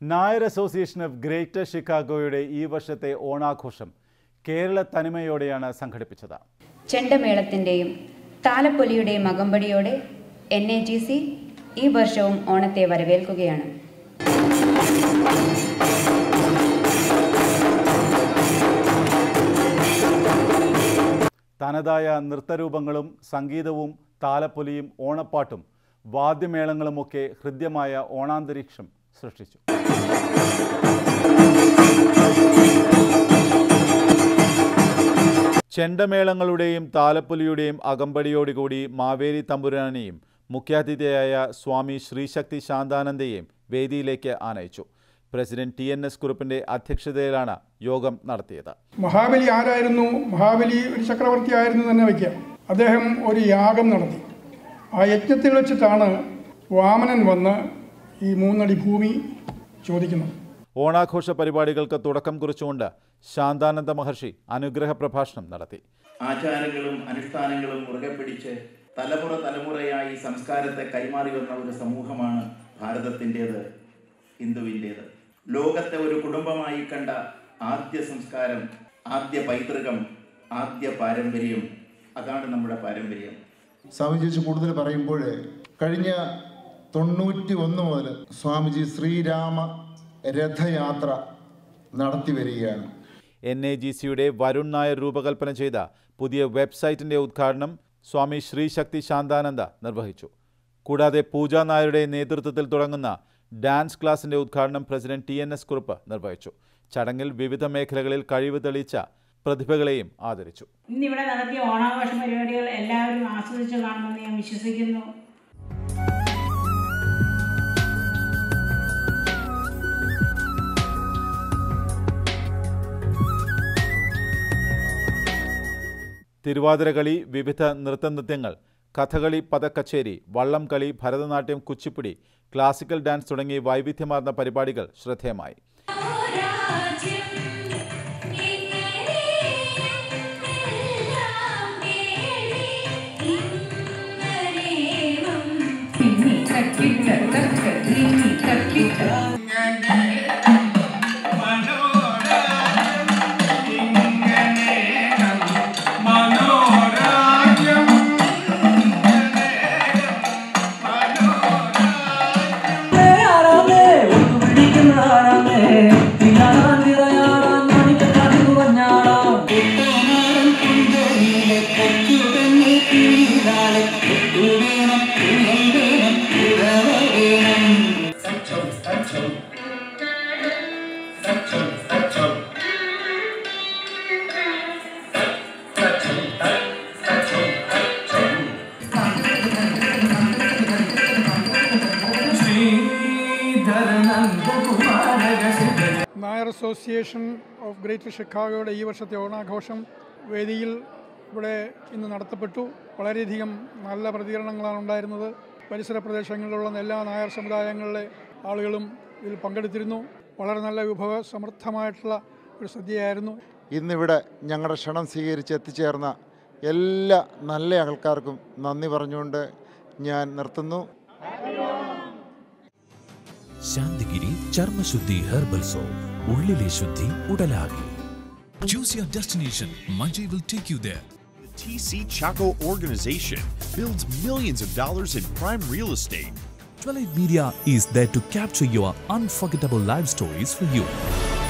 Nair association of greater ഷിക്കാഗോയുടെ ഈ വർഷത്തെ ഓണാഘോഷം കേരള തനിമയോടെയാണ് സംഘടിപ്പിച്ചത് ചെണ്ടമേളത്തിൻ്റെയും താലപ്പൊലിയുടെയും അകമ്പടിയോടെ എൻ എ ജി സി ഈ വർഷവും ഓണത്തെ വരവേൽക്കുകയാണ് തനതായ നൃത്തരൂപങ്ങളും സംഗീതവും താലപ്പൊലിയും ഓണപ്പാട്ടും വാദ്യമേളങ്ങളുമൊക്കെ ഹൃദ്യമായ ഓണാന്തരീക്ഷം സൃഷ്ടിച്ചു ചെണ്ടമേളങ്ങളുടെയും താലപ്പൊലിയുടെയും അകമ്പടിയോടുകൂടി മാവേലി തമ്പുരാനെയും മുഖ്യാതിഥിയായ സ്വാമി ശ്രീശക്തി ശാന്താനന്ദയെയും വേദിയിലേക്ക് ആനയിച്ചു പ്രസിഡന്റ് ടി എൻ എസ് കുറുപ്പിന്റെ അധ്യക്ഷതയിലാണ് യോഗം നടത്തിയത് മഹാബലി ആരായിരുന്നു മഹാബലി ഒരു ചക്രവർത്തി ആയിരുന്നു തന്നെ വയ്ക്കാം അദ്ദേഹം ഒരു യാഗം നടത്തി ആ യജ്ഞത്തിൽ വെച്ചിട്ടാണ് വാമനൻ വന്ന് ഈ മൂന്നടി ഭൂമി ചോദിക്കുന്നത് ഓണാഘോഷ പരിപാടികൾക്ക് തുടക്കം കുറിച്ചുകൊണ്ട് ശാന്താനന്ദ മഹർഷി അനുഗ്രഹ പ്രഭാഷണം നടത്തി ആചാരങ്ങളും അനുഷ്ഠാനങ്ങളും മുറുകെ പിടിച്ച് തലമുറ തലമുറയായി സംസ്കാരത്തെ കൈമാറി വന്ന ഒരു സമൂഹമാണ് ഭാരതത്തിൻ്റേത് ഹിന്ദുവിൻ്റേത് ലോകത്തെ ഒരു കുടുംബമായി കണ്ട ആദ്യ സംസ്കാരം ആദ്യ പൈതൃകം ആദ്യ പാരമ്പര്യം അതാണ് നമ്മുടെ പാരമ്പര്യം സ്വാമിജി കൂടുതൽ പറയുമ്പോൾ കഴിഞ്ഞ തൊണ്ണൂറ്റി ഒന്ന് മുതൽ സ്വാമിജി ശ്രീരാമ രഥയാത്ര നടത്തി വരികയാണ് എൻ എ ജി സിയുടെ വരുൺ നായർ രൂപകൽപ്പന ചെയ്ത പുതിയ വെബ്സൈറ്റിന്റെ ഉദ്ഘാടനം സ്വാമി ശ്രീശക്തി ശാന്താനന്ദ നിർവഹിച്ചു കൂടാതെ പൂജ നായരുടെ നേതൃത്വത്തിൽ തുടങ്ങുന്ന ഡാൻസ് ക്ലാസിന്റെ ഉദ്ഘാടനം president T N S Kurup നിർവഹിച്ചു ചടങ്ങിൽ വിവിധ മേഖലകളിൽ കഴിവ് തെളിയിച്ച പ്രതിഭകളെയും ആദരിച്ചു ഇന്നിവിടെ നടത്തിയ ഓണാഘോഷ പരിപാടികൾ എല്ലാവരും ആസ്വദിച്ച് കാണുമെന്ന് ഞാൻ വിശ്വസിക്കുന്നു തിരുവാതിരകളി വിവിധ നൃത്തനൃത്യങ്ങൾ കഥകളി പദക്കച്ചേരി വള്ളംകളി ഭരതനാട്യം കുച്ചിപ്പുടി ക്ലാസിക്കൽ ഡാൻസ് തുടങ്ങി വൈവിധ്യമാർന്ന പരിപാടികൾ ശ്രദ്ധേയമായി നായർ അസോസിയേഷൻ ഓഫ് ഗ്രേറ്റർ ഷിക്കാഗോയുടെ ഈ വർഷത്തെ ഓണാഘോഷം വേദിയിൽ ഇവിടെ ഇന്ന് നടത്തപ്പെട്ടു വളരെയധികം നല്ല പ്രതികരണങ്ങളാണ് ഉണ്ടായിരുന്നത് പരിസര പ്രദേശങ്ങളിലുള്ള എല്ലാ നായർ സമുദായങ്ങളിലെ ആളുകളും ഇതിൽ പങ്കെടുത്തിരുന്നു വളരെ നല്ല വിഭവ സമൃദ്ധമായിട്ടുള്ള ഒരു സദ്യയായിരുന്നു ഇന്നിവിടെ ഞങ്ങളുടെ ക്ഷണം സ്വീകരിച്ച് എത്തിച്ചേർന്ന എല്ലാ നല്ല ആൾക്കാർക്കും നന്ദി പറഞ്ഞുകൊണ്ട് ഞാൻ നിർത്തുന്നു ശാന്തിഗിരി ചർമ്മശുദ്ധി ഹെർബൽ സോപ്പ് ഉള്ളിലെ ശുദ്ധി ഉടലാകെ Choose your destination. Manjay will take you there. The TC Chaco organization builds millions of dollars in prime real estate. Twilight Media is there to capture your unforgettable live stories for you.